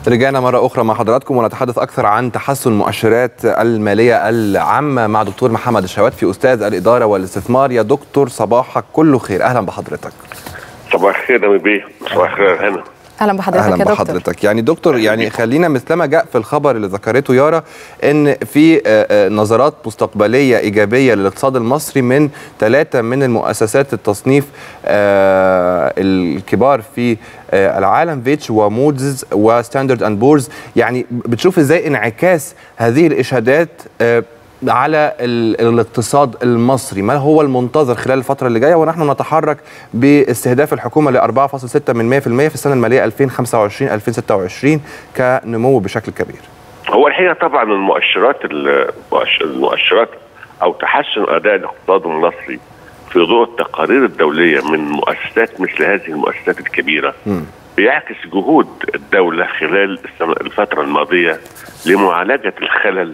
رجعنا مرة أخرى مع حضراتكم ونتحدث أكثر عن تحسن مؤشرات المالية العامة مع دكتور محمد الشواتفي أستاذ الإدارة والاستثمار يا دكتور صباحك كله خير أهلا بحضرتك صباح الخير يا بيه صباح الخير هنا اهلا بحضرتك اهلا يا دكتور بحضرتك يعني دكتور يعني خلينا مثلما جاء في الخبر اللي ذكرته يارا ان في آه، آه، نظرات مستقبليه ايجابيه للاقتصاد المصري من ثلاثه من المؤسسات التصنيف آه، الكبار في آه، العالم فيتش ومودز وستاندرد اند بورز يعني بتشوف ازاي انعكاس هذه الاشادات آه، على ال- الاقتصاد المصري ما هو المنتظر خلال الفترة اللي جاية ونحن نتحرك باستهداف الحكومة ل 4.6 من 100% في السنة المالية 2025-2026 كنمو بشكل كبير هو الحقيقه طبعا المؤشرات المؤش- المؤشرات او تحسن اداء الاقتصاد المصري في ضوء التقارير الدوليه من مؤسسات مثل هذه المؤسسات الكبيره بيعكس جهود الدوله خلال السنة الفتره الماضيه لمعالجه الخلل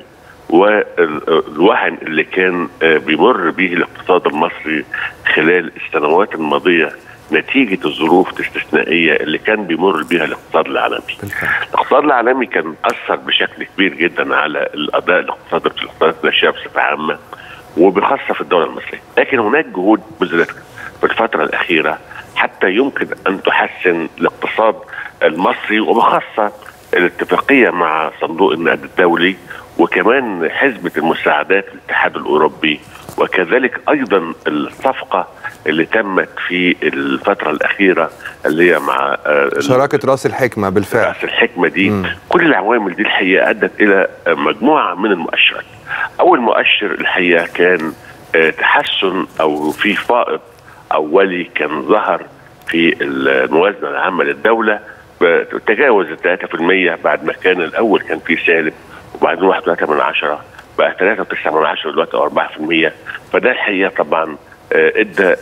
والوهن اللي كان آه، بيمر به الاقتصاد المصري خلال السنوات الماضيه نتيجه الظروف الاستثنائيه اللي كان بيمر بها الاقتصاد العالمي. الاقتصاد العالمي كان اثر بشكل كبير جدا على الاداء الاقتصادي في الاقتصاد الاشياء بصفه عامه وبخاصه في الدوله المصريه، لكن هناك جهود بذلت في الفتره الاخيره حتى يمكن ان تحسن الاقتصاد المصري وبخاصه الاتفاقيه مع صندوق النقد الدولي وكمان حزمه المساعدات الاتحاد الاوروبي وكذلك ايضا الصفقه اللي تمت في الفتره الاخيره اللي هي مع آه، شراكة راس الحكمة بالفعل رأس الحكمة دي مم. كل العوامل دي الحقيقة أدت إلى مجموعة من المؤشرات أول مؤشر الحقيقة كان آه، تحسن أو في فائض أولي كان ظهر في الموازنة العامة للدولة ب- تجاوز ال 3% بعد ما كان الأول كان في سالب وبعدين 1.3 من عشرة بقى 3.9 من عشرة دلوقتي أو 4% فده الحقيقة طبعا آه، ادى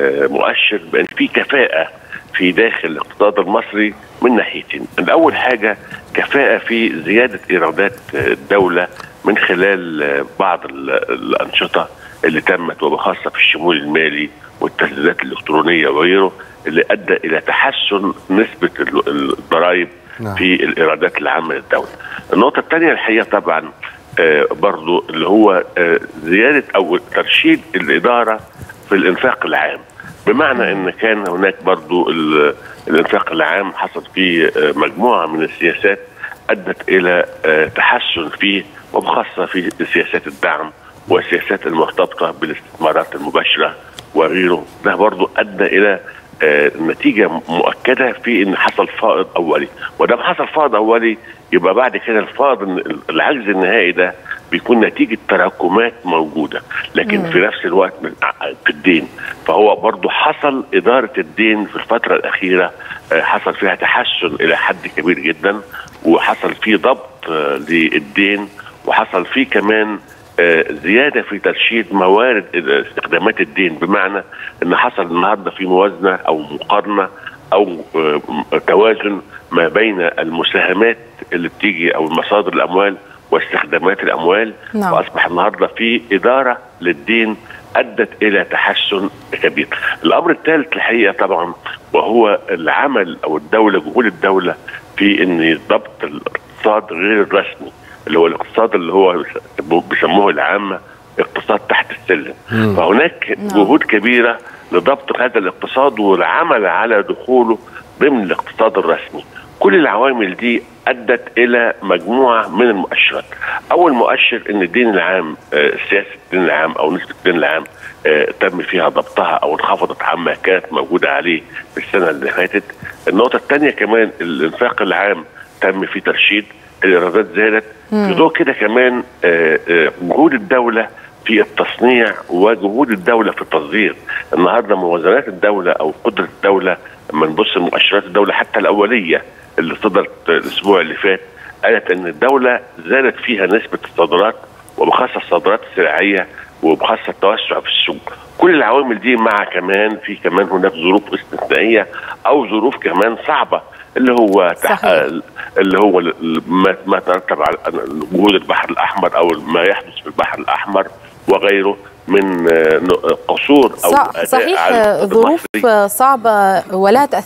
المؤشر بان في كفاءه في داخل الاقتصاد المصري من ناحيتين، الاول حاجه كفاءه في زياده ايرادات آه، الدوله من خلال آه، بعض ال- الانشطه اللي تمت وبخاصه في الشمول المالي والتسديدات الالكترونيه وغيره اللي ادى الى تحسن نسبه ال- الضرائب نعم. في الايرادات العامه للدوله. النقطه الثانيه الحقيقه طبعا آه، برضو اللي هو آه، زياده او ترشيد الاداره في الانفاق العام بمعنى ان كان هناك برضو ال- الانفاق العام حصل فيه آه، مجموعه من السياسات ادت الى آه، تحسن فيه وبخاصه في سياسات الدعم والسياسات المرتبطه بالاستثمارات المباشره وغيره ده برضو ادى الى آه، نتيجه مؤكده في ان حصل فائض اولي ودام حصل فائض اولي يبقى بعد كده الفائض العجز النهائي ده بيكون نتيجه تراكمات موجوده لكن مم. في نفس الوقت من- في الدين فهو برضو حصل اداره الدين في الفتره الاخيره آه، حصل فيها تحسن الى حد كبير جدا وحصل فيه ضبط آه، للدين وحصل فيه كمان آه، زياده في ترشيد موارد استخدامات الدين بمعنى ان حصل النهارده في موازنه او مقارنه او آه، م- توازن ما بين المساهمات اللي بتيجي او مصادر الاموال واستخدامات الاموال نعم. واصبح النهارده في اداره للدين ادت الى تحسن كبير. الامر الثالث الحقيقه طبعا وهو العمل او الدوله جهود الدوله في ان ضبط الاقتصاد غير الرسمي اللي هو الاقتصاد اللي هو بيسموه العامه اقتصاد تحت السلم. مم. فهناك نعم. جهود كبيره لضبط هذا الاقتصاد والعمل على دخوله ضمن الاقتصاد الرسمي. كل العوامل دي ادت الى مجموعه من المؤشرات. اول مؤشر ان الدين العام آه، سياسه الدين العام او نسبه الدين العام آه، تم فيها ضبطها او انخفضت عما كانت موجوده عليه في السنه اللي فاتت. النقطه الثانيه كمان الانفاق العام تم فيه ترشيد الايرادات زادت في ضوء كده كمان آه، آه، جهود الدوله في التصنيع وجهود الدوله في التصدير النهارده موازنات الدوله او قدره الدوله لما نبص لمؤشرات الدوله حتى الاوليه اللي صدرت الاسبوع اللي فات قالت ان الدوله زادت فيها نسبه الصادرات وبخاصه الصادرات السلعيه وبخاصه التوسع في السوق كل العوامل دي مع كمان في كمان هناك ظروف استثنائيه او ظروف كمان صعبه اللي هو تح- صحيح. اللي هو ال- ما ما ترتب على جهود البحر الاحمر او ما يحدث في البحر الاحمر وغيره من آه، ن- قصور او صح أداء صحيح على الاقتصاد ظروف المصري. صعبة ولها تأثيرات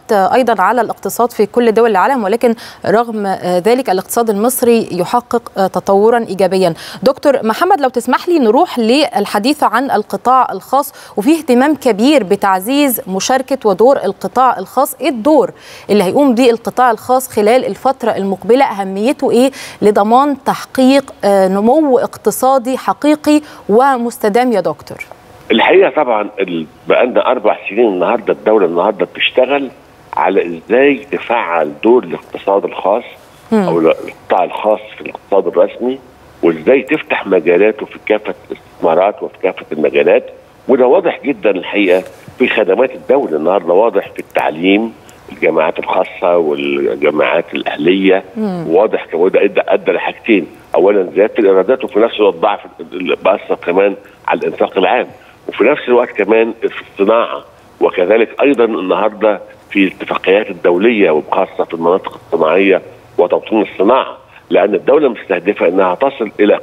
ايضا على الاقتصاد في كل دول العالم ولكن رغم ذلك الاقتصاد المصري يحقق تطورا ايجابيا. دكتور محمد لو تسمح لي نروح للحديث عن القطاع الخاص وفيه اهتمام كبير بتعزيز مشاركه ودور القطاع الخاص، ايه الدور اللي هيقوم به القطاع الخاص خلال الفتره المقبله؟ اهميته ايه لضمان تحقيق نمو اقتصادي حقيقي ومستدام يا دكتور؟ الحقيقه طبعا بقالنا اربع سنين النهارده الدوله النهارده بتشتغل على ازاي تفعل دور الاقتصاد الخاص او القطاع الخاص في الاقتصاد الرسمي وازاي تفتح مجالاته في كافه الاستثمارات وفي كافه المجالات وده واضح جدا الحقيقه في خدمات الدوله النهارده واضح في التعليم الجامعات الخاصه والجامعات الاهليه واضح وده ادى ادى لحاجتين اولا زياده الايرادات وفي نفس الوقت ضعف بأثر كمان على الانفاق العام وفي نفس الوقت كمان في الصناعه وكذلك ايضا النهارده في الاتفاقيات الدوليه وخاصه في المناطق الصناعيه وتوطين الصناعه لان الدوله مستهدفه انها تصل الى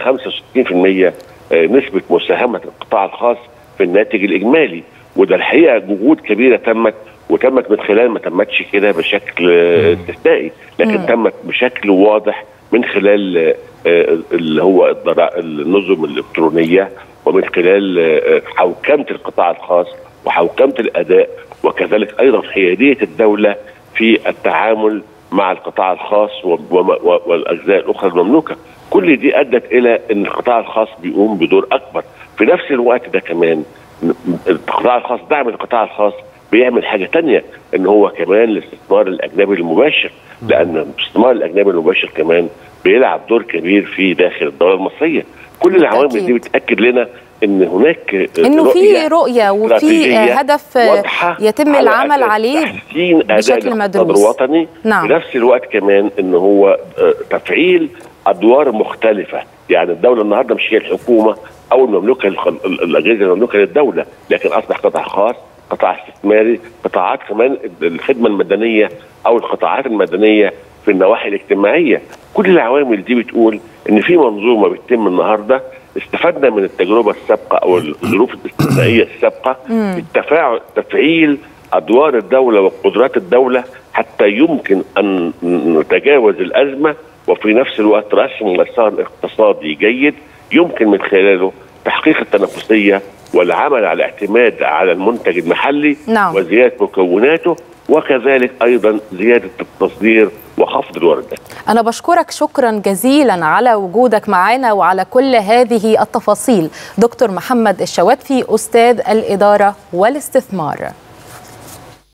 65% نسبه مساهمه القطاع الخاص في الناتج الاجمالي وده الحقيقه جهود كبيره تمت وتمت من خلال ما تمتش كده بشكل استثنائي لكن مم. تمت بشكل واضح من خلال اللي هو النظم الالكترونيه ومن خلال حوكمه القطاع الخاص وحوكمه الاداء وكذلك ايضا حياديه الدوله في التعامل مع القطاع الخاص والاجزاء الاخرى المملوكه كل دي ادت الى ان القطاع الخاص بيقوم بدور اكبر في نفس الوقت ده كمان القطاع الخاص دعم القطاع الخاص بيعمل حاجه تانية ان هو كمان الاستثمار الاجنبي المباشر لان الاستثمار الاجنبي المباشر كمان بيلعب دور كبير في داخل الدوله المصريه كل العوامل دي بتاكد لنا ان هناك انه في رؤيه وفي هدف يتم العمل عليه بشكل مدروس الوطني نعم. في نفس الوقت كمان ان هو تفعيل ادوار مختلفه يعني الدوله النهارده مش هي الحكومه او المملوكه الاجهزه المملوكه للدوله لكن اصبح قطاع خاص قطاع استثماري قطاعات كمان الخدمه المدنيه او القطاعات المدنيه في النواحي الاجتماعيه كل العوامل دي بتقول ان في منظومه بتتم النهارده استفدنا من التجربه السابقه او الظروف الاستثنائيه السابقه التفاعل تفعيل ادوار الدوله وقدرات الدوله حتى يمكن ان نتجاوز الازمه وفي نفس الوقت رسم مسار اقتصادي جيد يمكن من خلاله تحقيق التنافسيه والعمل على اعتماد على المنتج المحلي نعم. وزياده مكوناته وكذلك ايضا زياده التصدير وخفض الواردات. انا بشكرك شكرا جزيلا على وجودك معنا وعلى كل هذه التفاصيل دكتور محمد الشواتفي استاذ الاداره والاستثمار.